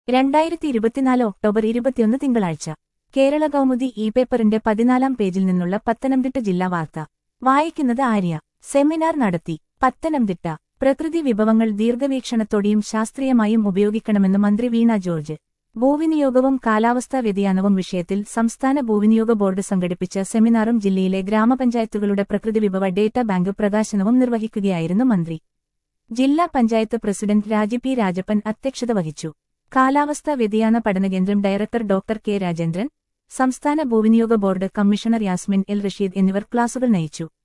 രണ്ടായിരത്തി ഇരുപത്തിനാല് ഒക്ടോബർ ഇരുപത്തിയൊന്ന് തിങ്കളാഴ്ച കേരള കൗമുദി ഇ പേപ്പറിന്റെ പതിനാലാം പേജിൽ നിന്നുള്ള പത്തനംതിട്ട ജില്ലാ വാർത്ത വായിക്കുന്നത് ആര്യ സെമിനാർ നടത്തി പത്തനംതിട്ട പ്രകൃതി വിഭവങ്ങൾ ദീർഘവീക്ഷണത്തോടെയും ശാസ്ത്രീയമായും ഉപയോഗിക്കണമെന്ന് മന്ത്രി വീണ ജോർജ് ഭൂവിനിയോഗവും കാലാവസ്ഥാ വ്യതിയാനവും വിഷയത്തിൽ സംസ്ഥാന ഭൂവിനിയോഗ ബോർഡ് സംഘടിപ്പിച്ച സെമിനാറും ജില്ലയിലെ ഗ്രാമപഞ്ചായത്തുകളുടെ പ്രകൃതി വിഭവ ഡേറ്റാ ബാങ്ക് പ്രകാശനവും നിർവഹിക്കുകയായിരുന്നു മന്ത്രി ജില്ലാ പഞ്ചായത്ത് പ്രസിഡന്റ് രാജി പി രാജപ്പൻ അധ്യക്ഷത വഹിച്ചു കാലാവസ്ഥാ വ്യതിയാന പഠനകേന്ദ്രം ഡയറക്ടർ ഡോക്ടർ കെ രാജേന്ദ്രൻ സംസ്ഥാന ഭൂവിനിയോഗ board commissioner Yasmin L Rasheed എന്നിവർ ക്ലാസുകൾ നയിച്ചു